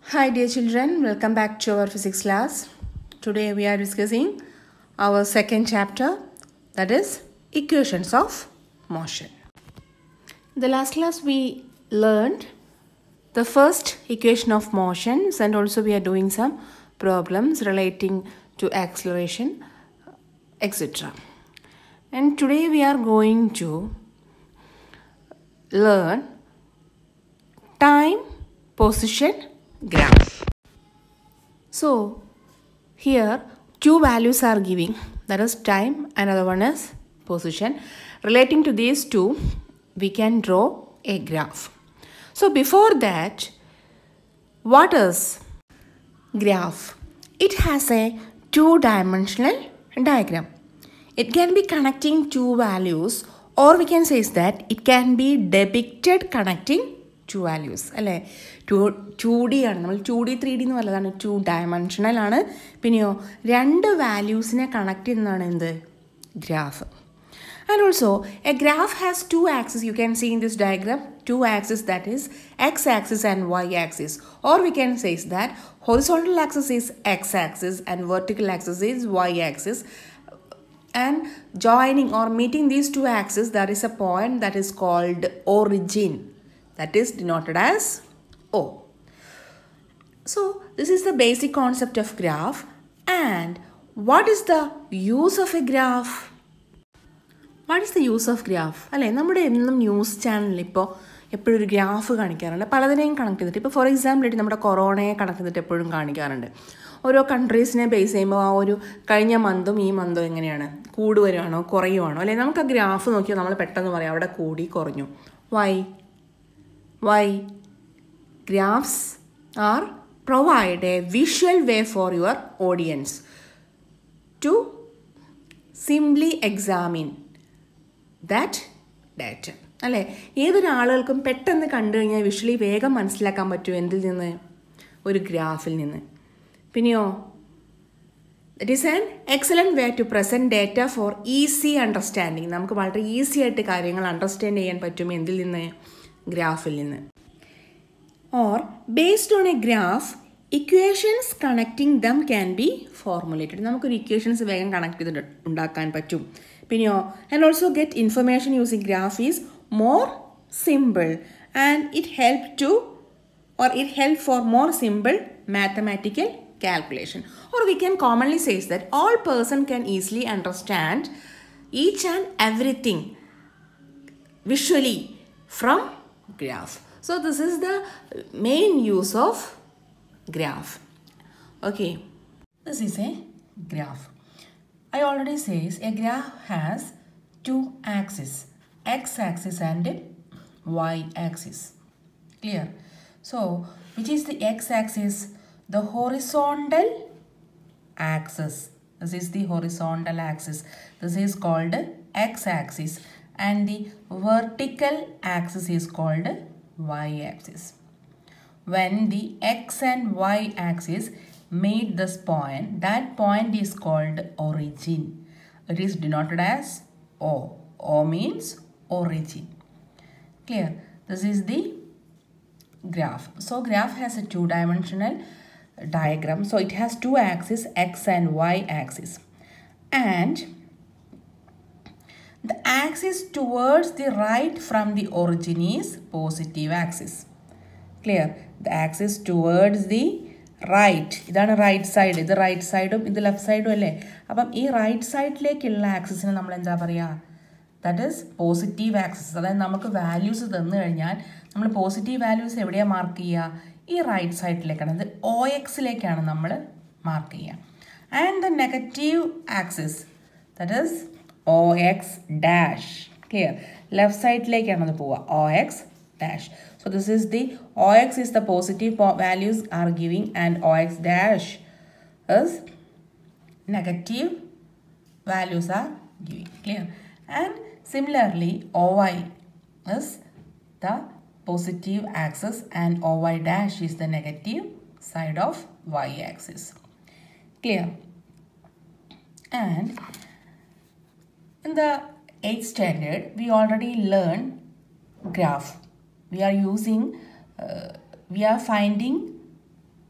Hi, dear children, welcome back to our physics class. Today we are discussing our second chapter that is equations of motion. In the last class we learned the first equation of motions and also we are doing some problems relating to acceleration etc. And today we are going to learn time position graph. So here two values are giving that is time another one is position. Relating to these two we can draw a graph. So before that what is graph? It has a two dimensional diagram. It can be connecting two values or we can say is that it can be depicted connecting two values അല്ലേ two two D ആണ് നമ്മൾ to D three D എന്ന് പറയുന്നതാണ് two dimensional ആണ് പിന്നെയോ രണ്ട് വാല്യൂസിനെ connect ചെയ്യുന്നതാണ് എന്ത് graph and also a graph has two axis you can see in this diagram two axis that is X axis and Y axis or we can says that horizontal axis is X axis and vertical axis is Y axis and joining or meeting these two axes there is a point that is called origin that is denoted as O. So this is the basic concept of graph and what is the use of a graph? What is the use of graph അല്ലേ നമ്മുടെ എന്നും news ചാനലിൽ ഇപ്പോൾ എപ്പോഴും ഒരു graph കാണിക്കാറുണ്ട് പലതിനെയും connect ചെയ്തിട്ട് ഇപ്പോൾ ഫോർ എക്സാമ്പിൾ ആയിട്ട് നമ്മുടെ കൊറോണയെ കണക്ട് ചെയ്തിട്ട് എപ്പോഴും കാണിക്കാറുണ്ട് ഓരോ കൺട്രീസിനെ ബേസ് ചെയ്യുമ്പോൾ ആ ഒരു കഴിഞ്ഞ മന്തും ഈ മന്തും എങ്ങനെയാണ് കൂടുവരുവാണോ കുറയുവാണോ അല്ലെ നമുക്ക് ആ ഗ്രാഫ് നോക്കിയാൽ നമ്മൾ പെട്ടെന്ന് പറയാം അവിടെ കൂടി കുറഞ്ഞു why why graphs are provide a visual way for your audience to simply examine that data അല്ലേ ഏതൊരാളുകൾക്കും പെട്ടെന്ന് കണ്ടു കഴിഞ്ഞാൽ വിഷ്വലി വേഗം മനസ്സിലാക്കാൻ പറ്റും എന്തിൽ നിന്ന് ഒരു ഗ്രാഫിൽ നിന്ന് പിന്നെയോ it is an excellent way to present data for easy understanding നമുക്ക് വളരെ ഈസി ആയിട്ട് കാര്യങ്ങൾ അണ്ടർസ്റ്റാൻഡ് ചെയ്യാൻ പറ്റും എന്തിൽ നിന്ന് ഗ്രാഫിൽ നിന്ന് or based on a graph equations connecting them can be formulated നമുക്കൊരു ഇക്വേഷൻസ് വേഗം കണക്ട് ചെയ്തിട്ട് ഉണ്ടാക്കാൻ പറ്റും പിന്നെയോ and also get information using graph is more simple and it help to or it help for more simple mathematical calculation or we can commonly say that all person can easily understand each and everything visually from graph so this is the main use of graph okay this is a graph i already says a graph has two axes x axis and y axis clear so, which is the x-axis? The horizontal axis. This is the horizontal axis. This is called x-axis and the vertical axis is called y-axis. When the x and y axis meet this point, that point is called origin. It is denoted as O. O means origin. Clear? This is the graph. So graph has a two-dimensional diagram. So it has two axes, x and y axis. And the axis towards the right from the origin is positive axis. Clear? The axis towards the right ഇതാണ് right side ഇത് right സൈഡും ഇത് left സൈഡും അല്ലേ അപ്പം ഈ right സൈഡിലേക്കുള്ള ആക്സിസിന് നമ്മൾ എന്താ പറയുക ദാറ്റ് ഈസ് പോസിറ്റീവ് ആക്സിസ് അതായത് നമുക്ക് വാല്യൂസ് തന്നു കഴിഞ്ഞാൽ നമ്മൾ പോസിറ്റീവ് വാല്യൂസ് എവിടെയാണ് മാർക്ക് ചെയ്യുക ഈ റൈറ്റ് സൈഡിലേക്കാണ് ഇത് ഒ എക്സിലേക്കാണ് നമ്മൾ മാർക്ക് ചെയ്യുക and the negative axis that is O X dash clear left സൈഡിലേക്കാണ് അത് പോവുക O X dash. So this is the OX is the positive values are giving and OX dash is negative values are giving. Clear? And similarly OY is the positive axis and OY dash is the negative side of Y axis. Clear? And in the 8th standard we already learned graph we are using uh, we are finding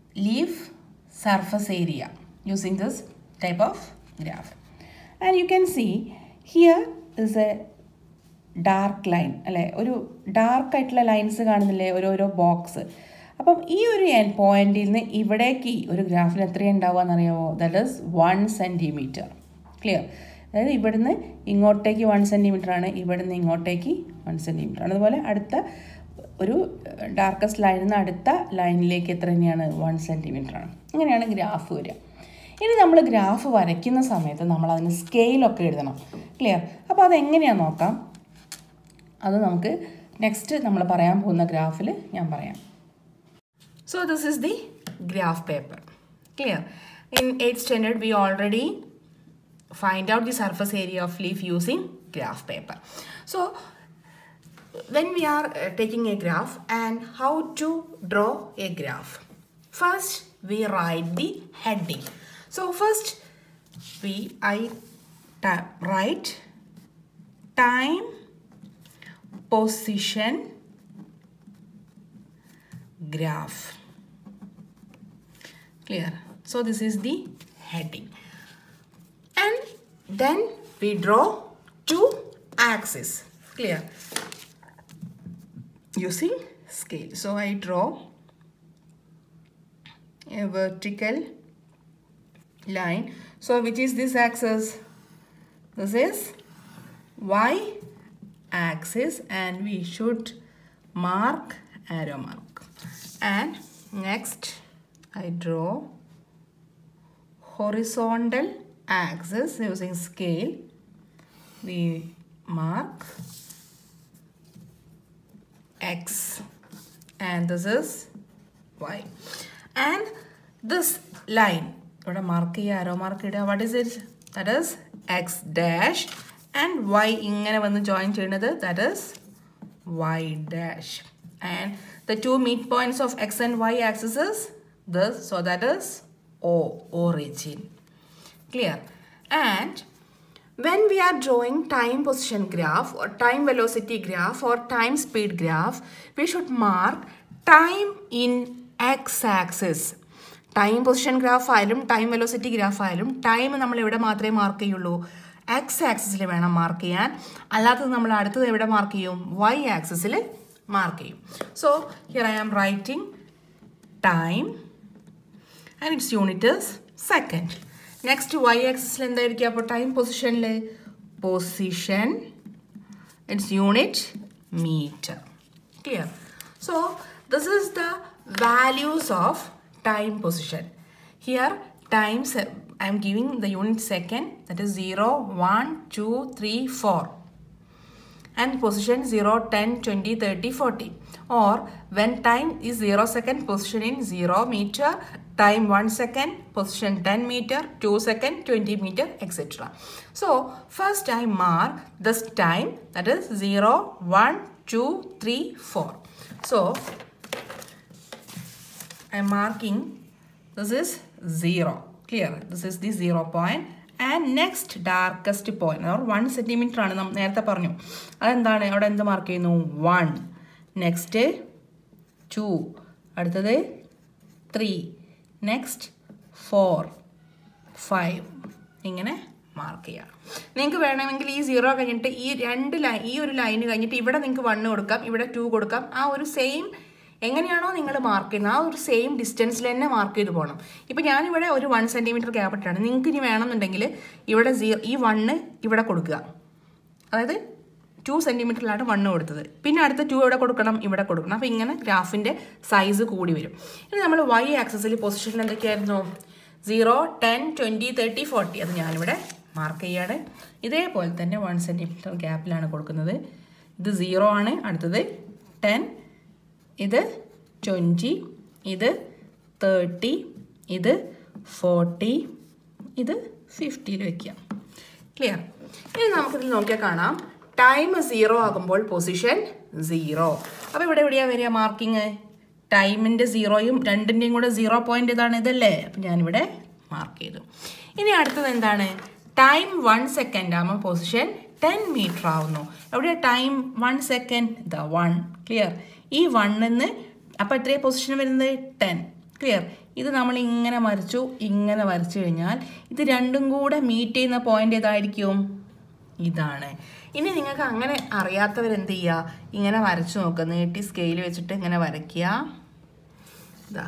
leaf surface area using this type of graph. And you can see here is a dark line അല്ലേ ഒരു dark ആയിട്ടുള്ള lines കാണുന്നില്ലേ ഓരോരോ box അപ്പം ഈ ഒരു പോയിന്റിൽ നിന്ന് ഇവിടേക്ക് ഒരു ഗ്രാഫിൽ എത്രയാണ് ഉണ്ടാവുക എന്നറിയാമോ that is one centimetre clear അതായത് ഇവിടുന്ന് ഇങ്ങോട്ടേക്ക് വൺ സെൻറ്റിമീറ്റർ ആണ് ഇവിടുന്ന് ഇങ്ങോട്ടേക്ക് വൺ സെൻറ്റിമീറ്റർ ആണ് അതുപോലെ അടുത്ത ഒരു ഡാർക്കസ്റ്റ് ലൈനിൽ നിന്ന് അടുത്ത ലൈനിലേക്ക് എത്ര തന്നെയാണ് വൺ സെൻറ്റിമീറ്റർ ആണ് ഇങ്ങനെയാണ് ഗ്രാഫ് വരിക ഇനി നമ്മൾ ഗ്രാഫ് വരയ്ക്കുന്ന സമയത്ത് നമ്മൾ അതിന് സ്കെയിലൊക്കെ എഴുതണം ക്ലിയർ അപ്പോൾ അതെങ്ങനെയാണെന്ന് നോക്കാം അത് നമുക്ക് നെക്സ്റ്റ് നമ്മൾ പറയാൻ പോകുന്ന ഗ്രാഫിൽ ഞാൻ പറയാം so this is the graph paper clear in eight standard we already find out the surface area of leaf using graph paper. So when we are uh, taking a graph and how to draw a graph. First we write the heading. So first we I ta- write time position graph. Clear? So this is the heading and then we draw two axes clear using scale so i draw a vertical line so which is this axis this is y axis and we should mark arrow mark and next i draw horizontal axis using scale we mark x and this is y and this line ഇവിടെ mark ചെയ്യുക arrow mark ഇടുക what is it that is X dash and Y ഇങ്ങനെ വന്ന് join ചെയ്യുന്നത് that is Y dash and the two meet points of X and Y axes this so that is o origin clear and when we are drawing time position graph or time velocity graph or time speed graph we should mark time in x axis time position graph ആയാലും time velocity graph ആയാലും time നമ്മൾ എവിടെ മാത്രമേ mark ചെയ്യുള്ളൂ X ആക്സിസിൽ വേണം mark ചെയ്യാൻ അല്ലാത്തത് നമ്മൾ അടുത്തത് എവിടെ മാർക്ക് ചെയ്യും വൈ ആക്സിസിൽ മാർക്ക് ചെയ്യും so here I am writing time and its unit is second next Y ആക്സിസിൽ എന്തായിരിക്കും അപ്പോൾ ടൈം പൊസിഷനിൽ position its unit metre clear so this is the values of time position. Here times I am giving the unit second that is 0, 1, 2, 3, 4 and position 0, 10, 20, 30, 40 or when time is 0 second position in 0 meter time 1 second position 10 meter 2 second 20 meter etc. So first I mark this time that is 0, 1, 2, 3, 4. So I'm marking this is 0 clear this is the 0 point and next darkest point or 1 centimeter ആണ് നാം നേരത്തെ പറഞ്ഞു അതെന്താണ് അവിടെ എന്ത് mark ചെയ്യുന്നു 1 next 2 അടുത്തത് 3 next 4 5 ഇങ്ങനെ മാർക്ക് ചെയ്യാം നിങ്ങൾക്ക് വേണമെങ്കിൽ ഈ സീറോ കഴിഞ്ഞിട്ട് ഈ രണ്ട് ലൈൻ ഈ ഒരു ലൈന് കഴിഞ്ഞിട്ട് ഇവിടെ നിങ്ങൾക്ക് വണ്ണ് കൊടുക്കാം ഇവിടെ ടു കൊടുക്കാം ആ ഒരു സെയിം എങ്ങനെയാണോ നിങ്ങൾ മാർക്ക് ചെയ്യുന്നത് ആ ഒരു സെയിം ഡിസ്റ്റൻസിൽ തന്നെ മാർക്ക് ചെയ്ത് പോകണം ഇപ്പം ഞാനിവിടെ ഒരു വൺ സെൻറ്റിമീറ്റർ ഗ്യാപ്പ് ഇട്ടാണ് നിങ്ങൾക്ക് ഇനി വേണമെന്നുണ്ടെങ്കിൽ ഇവിടെ സീ ഈ വണ്ണ് ഇവിടെ കൊടുക്കുക അതായത് ടു സെൻറ്റിമീറ്ററിലാണ് വണ്ണ് കൊടുത്തത് പിന്നെ അടുത്ത ടു എവിടെ കൊടുക്കണം ഇവിടെ കൊടുക്കണം അപ്പോൾ ഇങ്ങനെ ഗ്രാഫിൻ്റെ സൈസ് കൂടി വരും ഇനി നമ്മൾ വൈ ആക്സസിൽ പൊസിഷൻ എന്തൊക്കെയായിരുന്നു zero ten twenty thirty forty അത് ഞാനിവിടെ മാർക്ക് ചെയ്യാണ് ഇതേപോലെ തന്നെ വൺ സെൻറ്റിമീറ്റർ ഗ്യാപ്പിലാണ് കൊടുക്കുന്നത് ഇത് സീറോ ആണ് അടുത്തത് ടെൻ ഇത് ട്വൻറ്റി ഇത് തേർട്ടി ഇത് ഫോർട്ടി ഇത് ഫിഫ്റ്റിയിൽ വയ്ക്കാം ക്ലിയർ ഇനി നമുക്കിതിൽ നോക്കിയാൽ കാണാം ടൈം സീറോ ആകുമ്പോൾ പൊസിഷൻ സീറോ അപ്പോൾ ഇവിടെ എവിടെയാണ് വരിക മാർക്കിങ് ടൈമിൻ്റെ സീറോയും രണ്ടിൻ്റെയും കൂടെ സീറോ പോയിൻ്റ് ഇതാണ് ഇതല്ലേ അപ്പം ഞാനിവിടെ മാർക്ക് ചെയ്തു ഇനി അടുത്തത് എന്താണ് ടൈം വൺ സെക്കൻഡ് ആകുമ്പോൾ പൊസിഷൻ ടെൻ മീറ്റർ ആവുന്നു എവിടെ time one second the one clear ഈ വണ്ണിന്ന് അപ്പോൾ എത്രയാണ് പൊസിഷൻ വരുന്നത് ടെൻ ക്ലിയർ ഇത് നമ്മൾ ഇങ്ങനെ വരച്ചു ഇങ്ങനെ വരച്ചു കഴിഞ്ഞാൽ ഇത് രണ്ടും കൂടെ മീറ്റ് ചെയ്യുന്ന പോയിന്റ് ഏതായിരിക്കും ഇതാണ് ഇനി നിങ്ങൾക്ക് അങ്ങനെ അറിയാത്തവരെന്ത് ചെയ്യുക ഇങ്ങനെ വരച്ചു നോക്കുക നീട്ടി സ്കെയിൽ വെച്ചിട്ട് ഇങ്ങനെ വരയ്ക്കുക ഇതാ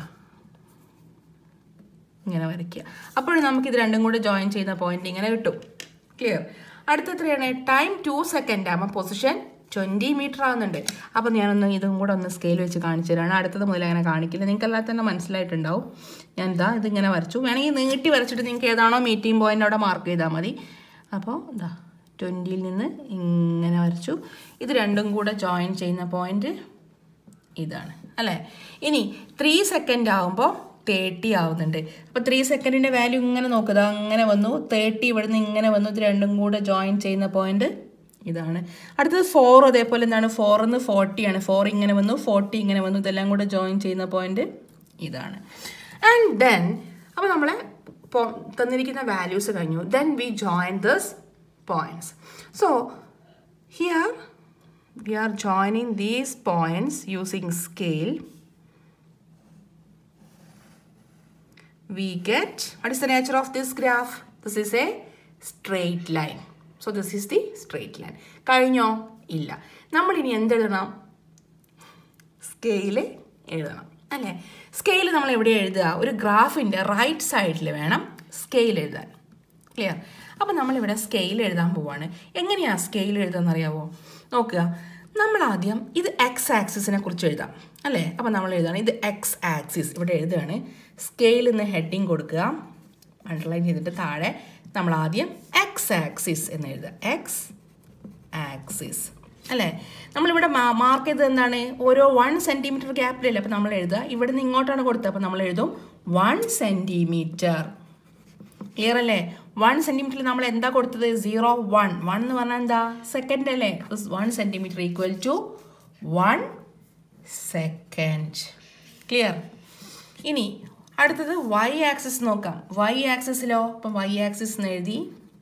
ഇങ്ങനെ വരയ്ക്കുക അപ്പോഴും നമുക്ക് ഇത് രണ്ടും കൂടെ ജോയിൻ ചെയ്യുന്ന പോയിന്റ് ഇങ്ങനെ കിട്ടും ക്ലിയർ അടുത്ത എത്രയാണ് ടൈം ടു സെക്കൻഡ് ആകുമ്പോൾ പൊസിഷൻ ട്വൻറ്റി മീറ്റർ ആവുന്നുണ്ട് അപ്പോൾ ഞാനൊന്ന് ഇതും കൂടെ ഒന്ന് സ്കെയിൽ വെച്ച് കാണിച്ചു തരാണ് അടുത്തത് മുതൽ അങ്ങനെ കാണിക്കില്ല നിങ്ങൾക്ക് എല്ലാത്ത തന്നെ മനസ്സിലായിട്ടുണ്ടാവും ഞാൻ ഇതാ ഇതിങ്ങനെ വരച്ചു വേണമെങ്കിൽ നീട്ടി വരച്ചിട്ട് നിങ്ങൾക്ക് ഏതാണോ മീറ്റിംഗ് പോയിന്റ് അവിടെ മാർക്ക് ചെയ്താൽ മതി അപ്പോൾ ഇതാ ട്വൻറ്റിയിൽ നിന്ന് ഇങ്ങനെ വരച്ചു ഇത് രണ്ടും കൂടെ ജോയിൻ ചെയ്യുന്ന പോയിന്റ് ഇതാണ് അല്ലേ ഇനി ത്രീ സെക്കൻഡ് ആകുമ്പോൾ തേർട്ടി ആവുന്നുണ്ട് അപ്പോൾ ത്രീ സെക്കൻഡിൻ്റെ വാല്യൂ ഇങ്ങനെ നോക്കുക അങ്ങനെ വന്നു തേർട്ടി ഇവിടുന്ന് ഇങ്ങനെ വന്നു ഇത് രണ്ടും കൂടെ ജോയിൻ ചെയ്യുന്ന പോയിന്റ് ഇതാണ് അടുത്തത് ഫോർ അതേപോലെ എന്താണ് ഫോറിന്ന് ഫോർട്ടി ആണ് ഫോർ ഇങ്ങനെ വന്നു ഫോർട്ടി ഇങ്ങനെ വന്നു ഇതെല്ലാം കൂടെ ജോയിൻ ചെയ്യുന്ന പോയിന്റ് ഇതാണ് ആൻഡ് ദെൻ അപ്പോൾ നമ്മളെ തന്നിരിക്കുന്ന വാല്യൂസ് കഴിഞ്ഞു then we join this points. So here we are joining these points using scale. We get, what is the nature of this graph? This is a straight line. So this is the straight line. കഴിഞ്ഞോ ഇല്ല നമ്മൾ ഇനി എന്തെഴുതണം scale എഴുതണം അല്ലേ scale നമ്മൾ എവിടെ എഴുതുക ഒരു ഗ്രാഫിൻ്റെ റൈറ്റ് സൈഡിൽ വേണം സ്കെയിൽ എഴുതാൻ ക്ലിയർ അപ്പോൾ നമ്മളിവിടെ സ്കെയിൽ എഴുതാൻ പോവാണ് എങ്ങനെയാണ് സ്കെയിൽ എഴുതാന്ന് അറിയാവോ നോക്കുക നമ്മൾ ആദ്യം ഇത് എക്സ് ആക്സിസിനെ കുറിച്ച് എഴുതാം അല്ലേ അപ്പോൾ നമ്മൾ എഴുതാണ് ഇത് എക്സ് ആക്സിസ് ഇവിടെ എഴുതുകയാണ് സ്കെയിൽ നിന്ന് ഹെഡിങ് കൊടുക്കുക അണ്ടർലൈൻ ചെയ്തിട്ട് താഴെ നമ്മൾ ആദ്യം എക്സ് ആക്സിസ് എന്ന് എഴുതുക എക്സ് ആക്സിസ് അല്ലേ നമ്മളിവിടെ മാർക്ക് ചെയ്തത് എന്താണ് ഓരോ വൺ സെൻറ്റിമീറ്റർ ഗ്യാപ്പിലല്ലേ അപ്പോൾ നമ്മൾ എഴുതുക ഇവിടെ നിന്ന് ഇങ്ങോട്ടാണ് കൊടുത്തത് അപ്പോൾ നമ്മൾ എഴുതും വൺ സെൻറ്റിമീറ്റർ ക്ലിയർ അല്ലേ വൺ സെൻറ്റിമീറ്ററിൽ നമ്മൾ എന്താ കൊടുത്തത് സീറോ വൺ വൺ എന്ന് പറഞ്ഞാൽ എന്താ സെക്കൻഡ് അല്ലേ one centimetre equal to one second clear ഇനി അടുത്തത് വൈ ആക്സിസ് നോക്കാം വൈ ആക്സിസിലോ ഇപ്പം വൈ ആക്സിസ് എന്ന് എഴുതി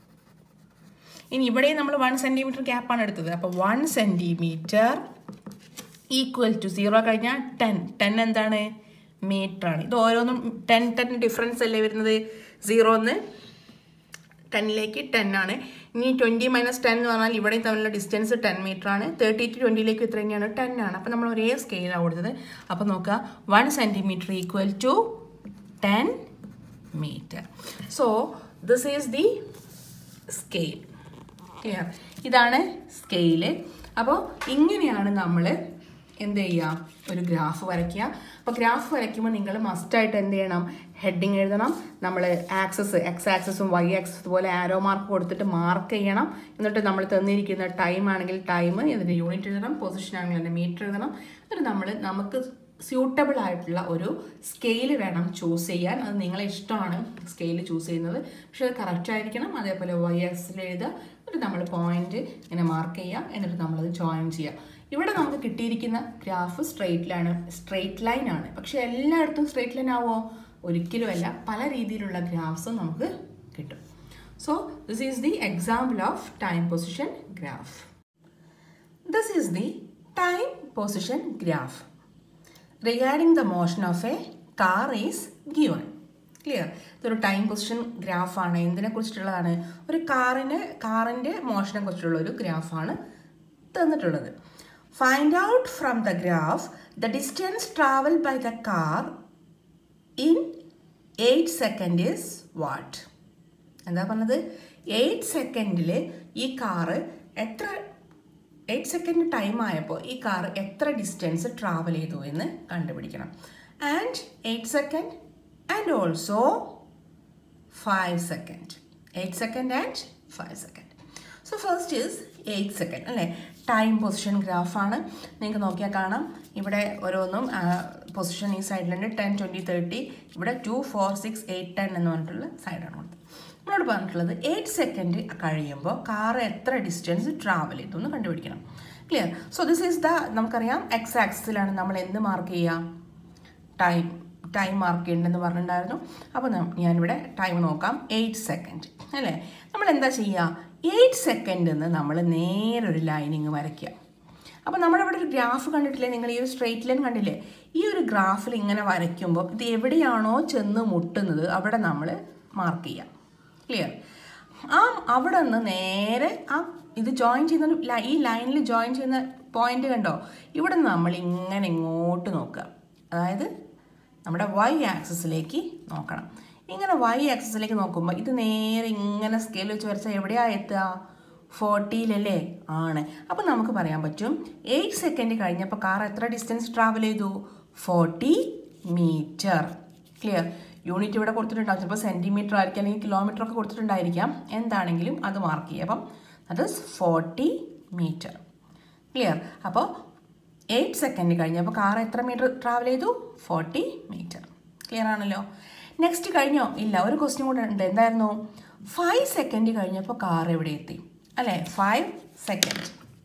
ഇനി ഇവിടെ നമ്മൾ വൺ സെൻറ്റിമീറ്റർ ഗ്യാപ്പാണ് എടുത്തത് അപ്പോൾ one centimetre equal to zero കഴിഞ്ഞാൽ ടെൻ ടെൻ എന്താണ് മീറ്റർ ആണ് ഇത് ഓരോന്നും ടെൻ ടെൻ ഡിഫറൻസ് അല്ലേ വരുന്നത് സീറോന്ന് ടെന്നിലേക്ക് ടെൻ ആണ് ഇനി ട്വൻറ്റി മൈനസ് ടെൻ എന്ന് പറഞ്ഞാൽ ഇവിടെ തമ്മിലുള്ള ഡിസ്റ്റൻസ് ടെൻ മീറ്റർ ആണ് തേർട്ടി ടു ട്വൻറ്റിയിലേക്ക് ഇത്ര തന്നെയാണ് ടെൻ ആണ് അപ്പോൾ നമ്മൾ ഒരേ സ്കെയിലാണ് കൊടുത്തത് അപ്പോൾ നോക്കുക one centimetre equal to ten metre so this is the scale clear ഇതാണ് സ്കെയില് അപ്പോൾ ഇങ്ങനെയാണ് നമ്മൾ എന്ത് ചെയ്യുക ഒരു ഗ്രാഫ് വരയ്ക്കുക അപ്പോൾ ഗ്രാഫ് വരയ്ക്കുമ്പോൾ നിങ്ങൾ മസ്റ്റായിട്ട് എന്ത് ചെയ്യണം ഹെഡിങ് എഴുതണം നമ്മൾ ആക്സസ് എക്സ് ആക്സസും വൈ ആക്സസ് പോലെ ആരോ മാർക്ക് കൊടുത്തിട്ട് മാർക്ക് ചെയ്യണം എന്നിട്ട് നമ്മൾ തന്നിരിക്കുന്ന ടൈം ആണെങ്കിൽ ടൈം ഇതിൻ്റെ യൂണിറ്റ് എഴുതണം പൊസിഷൻ ആണെങ്കിൽ അതിൻ്റെ മീറ്റർ എഴുതണം എന്നിട്ട് നമ്മൾ നമുക്ക് സ്യൂട്ടബിൾ ആയിട്ടുള്ള ഒരു സ്കെയിൽ വേണം ചൂസ് ചെയ്യാൻ അത് നിങ്ങളെ ഇഷ്ടമാണ് സ്കെയിൽ ചൂസ് ചെയ്യുന്നത് പക്ഷേ അത് കറക്റ്റ് ആയിരിക്കണം അതേപോലെ വൈ ആക്സിൽ എഴുതുക എന്നിട്ട് നമ്മൾ പോയിന്റ് ഇങ്ങനെ മാർക്ക് ചെയ്യുക എന്നിട്ട് നമ്മളത് ജോയിൻ ചെയ്യുക ഇവിടെ നമുക്ക് കിട്ടിയിരിക്കുന്ന graph straight line straight line ആണ് പക്ഷെ എല്ലായിടത്തും സ്ട്രെയിറ്റ് ലൈൻ ആവോ ഒരിക്കലുമല്ല പല രീതിയിലുള്ള ഗ്രാഫ്സും നമുക്ക് കിട്ടും so this is the example of time position graph this is the time position graph regarding the motion of a car is given clear ഇതൊരു ടൈം പൊസിഷൻ ഗ്രാഫാണ് എന്തിനെ കുറിച്ചിട്ടുള്ളതാണ് ഒരു കാറിന് കാറിൻ്റെ മോഷനെ കുറിച്ചുള്ള ഒരു ഗ്രാഫാണ് തന്നിട്ടുള്ളത് find out from the graph the distance travel by the car in eight second is what എന്താ പറഞ്ഞത് എയ്റ്റ് സെക്കൻഡിൽ ഈ കാറ് എത്ര എയ്റ്റ് സെക്കൻഡ് ടൈം ആയപ്പോൾ ഈ കാർ എത്ര ഡിസ്റ്റൻസ് ട്രാവൽ ചെയ്തു എന്ന് കണ്ടുപിടിക്കണം and eight second and also five second eight second and five second so first is eight second അല്ലേ ടൈം പൊസിഷൻ ഗ്രാഫാണ് നിങ്ങൾക്ക് നോക്കിയാൽ കാണാം ഇവിടെ ഓരോന്നും പൊസിഷൻ ഈ സൈഡിലുണ്ട് ടെൻ ട്വൻറ്റി തേർട്ടി ഇവിടെ two four six eight ten എന്ന് പറഞ്ഞിട്ടുള്ള സൈഡാണ് കൊടുത്തത് നമ്മളോട് പറഞ്ഞിട്ടുള്ളത് എയ്റ്റ് സെക്കൻഡ് കഴിയുമ്പോൾ കാർ എത്ര ഡിസ്റ്റൻസ് ട്രാവൽ ചെയ്തു എന്ന് കണ്ടുപിടിക്കണം clear so this is the നമുക്കറിയാം എക്സ് ആക്സിസിലാണ് നമ്മൾ എന്ത് മാർക്ക് ചെയ്യുക ടൈം ടൈം മാർക്ക് ചെയ്യണ്ടെന്ന് പറഞ്ഞിട്ടുണ്ടായിരുന്നു അപ്പോൾ ഞാനിവിടെ ടൈം നോക്കാം എയ്റ്റ് സെക്കൻഡ് അല്ലേ നമ്മൾ എന്താ ചെയ്യുക എയ്റ്റ് സെക്കൻഡ് എന്ന് നമ്മൾ നേരെ ഒരു ലൈനിങ് വരയ്ക്കുക അപ്പോൾ നമ്മുടെ ഇവിടെ ഒരു ഗ്രാഫ് കണ്ടിട്ടില്ലേ നിങ്ങൾ ഈ ഒരു സ്ട്രെയിറ്റ് ലൈൻ കണ്ടില്ലേ ഈ ഒരു ഗ്രാഫിൽ ഇങ്ങനെ വരയ്ക്കുമ്പോൾ ഇത് എവിടെയാണോ ചെന്ന് മുട്ടുന്നത് അവിടെ നമ്മൾ മാർക്ക് ചെയ്യാം ക്ലിയർ ആ അവിടെ നിന്ന് നേരെ ആ ഇത് ജോയിൻ ചെയ്യുന്ന ഒരു ലൈ- ഈ ലൈനിൽ ജോയിൻ ചെയ്യുന്ന പോയിന്റ് കണ്ടോ ഇവിടെ നിന്ന് നമ്മൾ ഇങ്ങനെ ഇങ്ങോട്ട് നോക്കുക അതായത് നമ്മുടെ വൈ ആക്സിസിലേക്ക് നോക്കണം ഇങ്ങനെ വൈ ആക്സിസിലേക്ക് നോക്കുമ്പോൾ ഇത് നേരെ ഇങ്ങനെ സ്കെയിൽ വെച്ച് വരച്ചാൽ എവിടെയാ എത്തുക ഫോർട്ടിയിലല്ലേ ആണ് അപ്പം നമുക്ക് പറയാൻ പറ്റും എയ്റ്റ് സെക്കൻഡ് കഴിഞ്ഞപ്പോൾ കാർ എത്ര ഡിസ്റ്റൻസ് ട്രാവൽ ചെയ്തു ഫോർട്ടി മീറ്റർ ക്ലിയർ യൂണിറ്റ് ഇവിടെ കൊടുത്തിട്ടുണ്ടാവും ചിലപ്പോൾ സെൻറ്റിമീറ്റർ ആയിരിക്കും അല്ലെങ്കിൽ കിലോമീറ്റർ ഒക്കെ കൊടുത്തിട്ടുണ്ടായിരിക്കാം എന്താണെങ്കിലും അത് മാർക്ക് ചെയ്യുക അപ്പം അത് ഫോർട്ടി മീറ്റർ ക്ലിയർ അപ്പോൾ എയ്റ്റ് സെക്കൻഡ് കഴിഞ്ഞപ്പോൾ കാർ എത്ര മീറ്റർ ട്രാവൽ ചെയ്തു ഫോർട്ടി മീറ്റർ ക്ലിയർ ആണല്ലോ നെക്സ്റ്റ് കഴിഞ്ഞോ ഇല്ല ഒരു ക്വസ്റ്റ്യൻ കൂടെ ഉണ്ട് എന്തായിരുന്നു ഫൈവ് സെക്കൻഡ് കഴിഞ്ഞപ്പോൾ കാർ എവിടെ എത്തി അല്ലേ ഫൈവ് സെക്കൻഡ്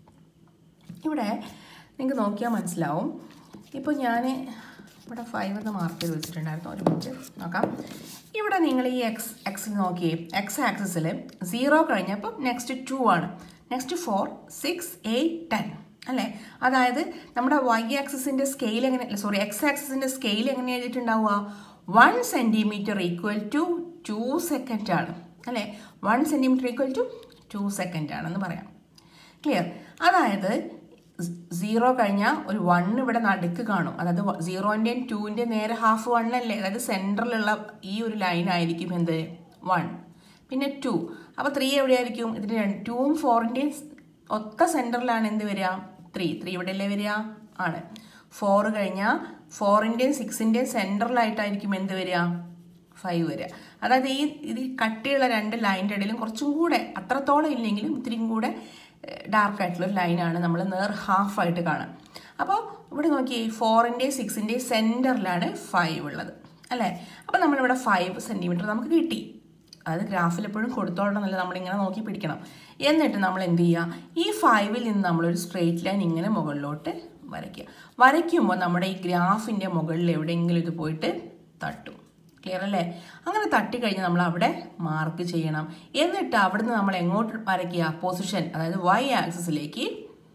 ഇവിടെ നിങ്ങൾക്ക് നോക്കിയാൽ മനസ്സിലാവും ഇപ്പോൾ ഞാൻ ഇവിടെ ഫൈവ് എന്ന് മാർക്ക് ചെയ്ത് വെച്ചിട്ടുണ്ടായിരുന്നു ഒരു മിനിറ്റ് നോക്കാം ഇവിടെ നിങ്ങൾ ഈ എക്സ് എക്സിൽ നോക്കിയേ എക്സ് ആക്സിസിൽ സീറോ കഴിഞ്ഞപ്പോൾ നെക്സ്റ്റ് ടു ആണ് next four six eight ten അല്ലേ അതായത് നമ്മുടെ വൈ ആക്സിസിൻ്റെ സ്കെയിൽ എങ്ങനെ സോറി എക്സ് ആക്സിസിൻ്റെ സ്കെയിൽ എങ്ങനെ എഴുതിയിട്ടുണ്ടാവുക one centimetre equal to two second ആണ് അല്ലേ one centimetre equal to two second ആണെന്ന് പറയാം ക്ലിയർ അതായത് സീറോ കഴിഞ്ഞാൽ ഒരു വൺ ഇവിടെ നടുക്ക് കാണും അതായത് സീറോൻ്റെയും ടൂവിൻ്റെയും നേരെ ഹാഫ് വൺ അല്ലേ അതായത് സെൻറ്ററിലുള്ള ഈ ഒരു ലൈൻ ആയിരിക്കും എന്ത് വൺ പിന്നെ ടു അപ്പോൾ ത്രീ എവിടെയായിരിക്കും ഇതിൻ്റെ രണ്ട് ടൂവും ഫോറിൻ്റെയും ഒത്ത സെൻറ്ററിലാണ് എന്ത് വരിക ത്രീ ത്രീ ഇവിടെയല്ലേ വരിക ആണ് ഫോർ കഴിഞ്ഞാൽ ഫോറിൻ്റെയും സിക്സിൻ്റെയും സെൻറ്ററിലായിട്ടായിരിക്കും എന്ത് വരിക ഫൈവ് വരിക അതായത് ഈ ഇത് ഈ കട്ടിയുള്ള രണ്ട് ലൈൻ്റെ ഇടയിലും കുറച്ചും കൂടെ അത്രത്തോളം ഇല്ലെങ്കിലും ഇത്തിരിയും കൂടെ ഡാർക്ക് ആയിട്ടുള്ള ഒരു ലൈനാണ് നമ്മൾ നേർ ഹാഫ് ആയിട്ട് കാണുക അപ്പോൾ ഇവിടെ നോക്കി ഫോറിൻ്റെയും സിക്സിൻ്റെയും സെൻറ്ററിലാണ് ഫൈവ് ഉള്ളത് അല്ലേ അപ്പോൾ നമ്മളിവിടെ ഫൈവ് സെൻറ്റിമീറ്റർ നമുക്ക് കിട്ടി അത് ഗ്രാഫിൽ എപ്പോഴും കൊടുത്തോളണമെന്നല്ല നമ്മളിങ്ങനെ നോക്കി പിടിക്കണം എന്നിട്ട് നമ്മൾ എന്ത് ചെയ്യുക ഈ ഫൈവിൽ നിന്ന് നമ്മളൊരു സ്ട്രെയിറ്റ് ലൈൻ ഇങ്ങനെ മുകളിലോട്ട് വരയ്ക്കുക വരയ്ക്കുമ്പോൾ നമ്മുടെ ഈ ഗ്രാഫിൻ്റെ മുകളിൽ എവിടെയെങ്കിലും ഇത് പോയിട്ട് തട്ടും ക്ലിയർ അല്ലേ അങ്ങനെ തട്ടി കഴിഞ്ഞ് നമ്മൾ അവിടെ മാർക്ക് ചെയ്യണം എന്നിട്ട് അവിടുന്ന് നമ്മൾ എങ്ങോട്ട് വരയ്ക്കുക പൊസിഷൻ അതായത് വൈ ആക്സിസിലേക്ക്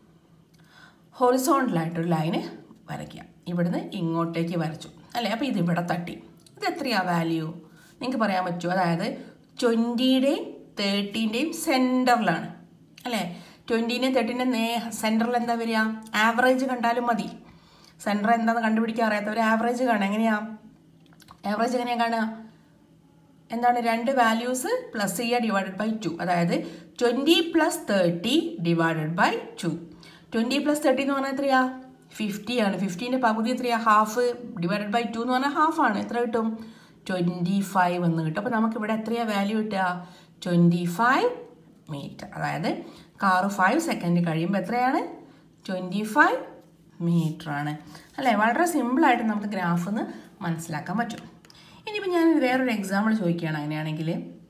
ഹൊറിസോണ്ടലായിട്ടൊരു ലൈന് വരയ്ക്കുക ഇവിടുന്ന് ഇങ്ങോട്ടേക്ക് വരച്ചു അല്ലേ അപ്പോൾ ഇത് ഇവിടെ തട്ടി ഇത് എത്രയാ വാല്യൂ നിങ്ങൾക്ക് പറയാൻ പറ്റുമോ അതായത് ട്വൻറ്റിയുടെയും തേർട്ടീൻ്റെയും സെൻറ്ററിലാണ് അല്ലേ ട്വൻറ്റീൻ്റെയും തേർട്ടീൻ്റെയും നേ സെൻറ്ററിൽ എന്താ വരിക ആവറേജ് കണ്ടാലും മതി സെൻറ്റർ എന്താണെന്ന് കണ്ടുപിടിക്കാൻ അറിയാത്തവർ ആവറേജ് കാണുക എങ്ങനെയാ ആവറേജ് എങ്ങനെയാണ് കാണുക എന്താണ് രണ്ട് വാല്യൂസ് പ്ലസ് ചെയ്യുക ഡിവൈഡഡ് ബൈ ടു അതായത് twenty plus thirty divided by two twenty plus thirty എന്ന് പറഞ്ഞാൽ എത്രയാ ഫിഫ്റ്റി ആണ് ഫിഫ്റ്റീൻ്റെ പകുതി എത്രയാ ഹാഫ് ഡിവൈഡഡ് ബൈ ടു എന്ന് പറഞ്ഞാൽ ഹാഫ് ആണ് എത്ര കിട്ടും ട്വൻറ്റി ഫൈവ് എന്ന് കിട്ടും അപ്പോൾ നമുക്കിവിടെ എത്രയാ വാല്യൂ കിട്ടുക ട്വൻറ്റി ഫൈവ് മീറ്റർ അതായത് കാറ് ഫൈവ് സെക്കൻഡ് കഴിയുമ്പോൾ എത്രയാണ് ട്വൻറ്റി ഫൈവ് മീറ്റർ ആണ് അല്ലേ വളരെ സിമ്പിളായിട്ട് നമുക്ക് ഗ്രാഫ് നിന്ന് മനസ്സിലാക്കാൻ പറ്റും ഇനിയിപ്പോൾ ഞാൻ വേറൊരു എക്സാമ്പിൾ ചോദിക്കുകയാണ് അങ്ങനെയാണെങ്കിൽ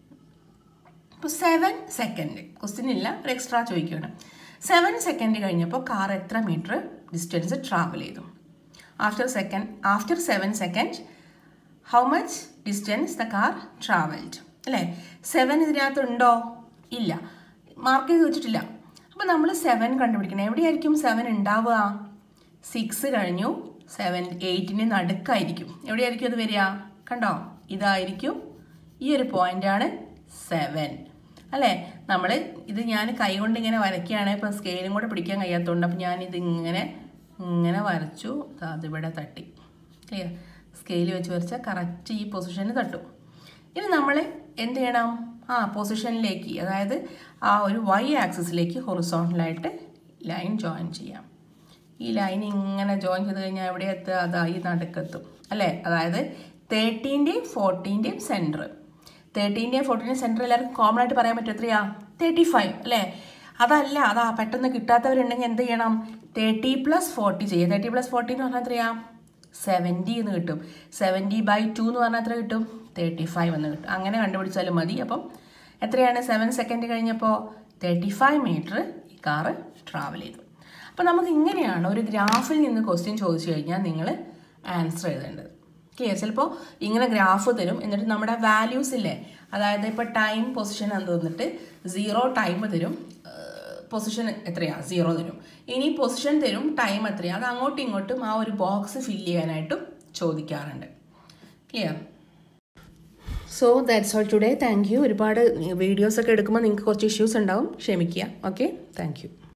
ഇപ്പോൾ സെവൻ സെക്കൻഡ് ക്വസ്റ്റ്യൻ ഇല്ല ഒരു എക്സ്ട്രാ ചോദിക്കുകയാണ് സെവൻ സെക്കൻഡ് കഴിഞ്ഞപ്പോൾ കാർ എത്ര മീറ്റർ ഡിസ്റ്റൻസ് ട്രാവൽ ചെയ്തു after second after seven second how much distance the car travelled അല്ലേ സെവൻ ഇതിനകത്ത് ഉണ്ടോ ഇല്ല മാർക്ക് ചെയ്ത് വെച്ചിട്ടില്ല അപ്പോൾ നമ്മൾ സെവൻ കണ്ടുപിടിക്കണം എവിടെയായിരിക്കും സെവൻ ഉണ്ടാവുക സിക്സ് കഴിഞ്ഞു സെവൻ എയ്റ്റിൻ്റെ നടുക്കായിരിക്കും എവിടെയായിരിക്കും അത് വരിക കണ്ടോ ഇതായിരിക്കും ഈ ഒരു പോയിൻ്റാണ് സെവൻ അല്ലേ നമ്മൾ ഇത് ഞാൻ കൈകൊണ്ട് ഇങ്ങനെ വരയ്ക്കുകയാണ് ഇപ്പം സ്കെയിലും കൂടെ പിടിക്കാൻ കഴിയാത്തതുകൊണ്ട് അപ്പം ഞാനിത് ഇങ്ങനെ ഇങ്ങനെ വരച്ചു ദാ അതിവിടെ തട്ടി ക്ലിയർ സ്കെയിൽ വെച്ച് വരച്ചാൽ കറക്റ്റ് ഈ പൊസിഷനിൽ തട്ടും ഇനി നമ്മൾ എന്ത് ചെയ്യണം ആ പൊസിഷനിലേക്ക് അതായത് ആ ഒരു വൈ ആക്സിസിലേക്ക് ഹൊറിസോണ്ടലായിട്ട് ലൈൻ ജോയിൻ ചെയ്യാം ഈ ലൈൻ ഇങ്ങനെ ജോയിൻ ചെയ്ത് കഴിഞ്ഞാൽ എവിടെ എത്തുക അതാ ഈ നടുക്കെത്തും അല്ലേ അതായത് തേർട്ടീൻ്റെയും ഫോർട്ടീൻ്റെയും സെൻറ്റർ തേർട്ടീൻ്റെയും ഫോർട്ടീൻ്റെയും സെൻറ്റർ എല്ലാവർക്കും കോമൺ ആയിട്ട് പറയാൻ പറ്റും എത്രയാ തേർട്ടി ഫൈവ് അല്ലേ അതല്ല അതാ പെട്ടെന്ന് കിട്ടാത്തവരുണ്ടെങ്കിൽ എന്ത് ചെയ്യണം തേർട്ടി പ്ലസ് ഫോർട്ടി ചെയ്യുക തേർട്ടി പ്ലസ് ഫോർട്ടി എന്ന് പറഞ്ഞാൽ എത്രയാ സെവൻറ്റി എന്ന് കിട്ടും സെവൻറ്റി ബൈ ടു എന്ന് പറഞ്ഞാൽ എത്ര കിട്ടും തേർട്ടി ഫൈവ് എന്ന് കിട്ടും അങ്ങനെ കണ്ടുപിടിച്ചാലും മതി അപ്പം എത്രയാണ് സെവൻ സെക്കൻഡ് കഴിഞ്ഞപ്പോൾ തേർട്ടി ഫൈവ് മീറ്റർ ഈ കാറ് ട്രാവൽ ചെയ്തു അപ്പോൾ നമുക്ക് ഇങ്ങനെയാണ് ഒരു ഗ്രാഫിൽ നിന്ന് ക്വസ്റ്റ്യൻ ചോദിച്ചു കഴിഞ്ഞാൽ നിങ്ങൾ ആൻസർ എഴുതേണ്ടത് ക്ലിയർ ചിലപ്പോൾ ഇങ്ങനെ ഗ്രാഫ് തരും എന്നിട്ട് നമ്മുടെ വാല്യൂസ് ഇല്ലേ അതായത് ഇപ്പോൾ ടൈം പൊസിഷൻ എന്ന് തന്നിട്ട് സീറോ ടൈം തരും പൊസിഷൻ എത്രയാണ് സീറോ തരും ഇനി പൊസിഷൻ തരും ടൈം എത്രയാണ് അത് അങ്ങോട്ടും ഇങ്ങോട്ടും ആ ഒരു ബോക്സ് ഫില്ല് ചെയ്യാനായിട്ടും ചോദിക്കാറുണ്ട് clear so that's all today thank you ഒരുപാട് വീഡിയോസ് ഒക്കെ എടുക്കുമ്പോൾ നിങ്ങൾക്ക് കുറച്ച് ഇഷ്യൂസ് ഉണ്ടാവും ക്ഷമിക്കുക ഓക്കെ താങ്ക് യു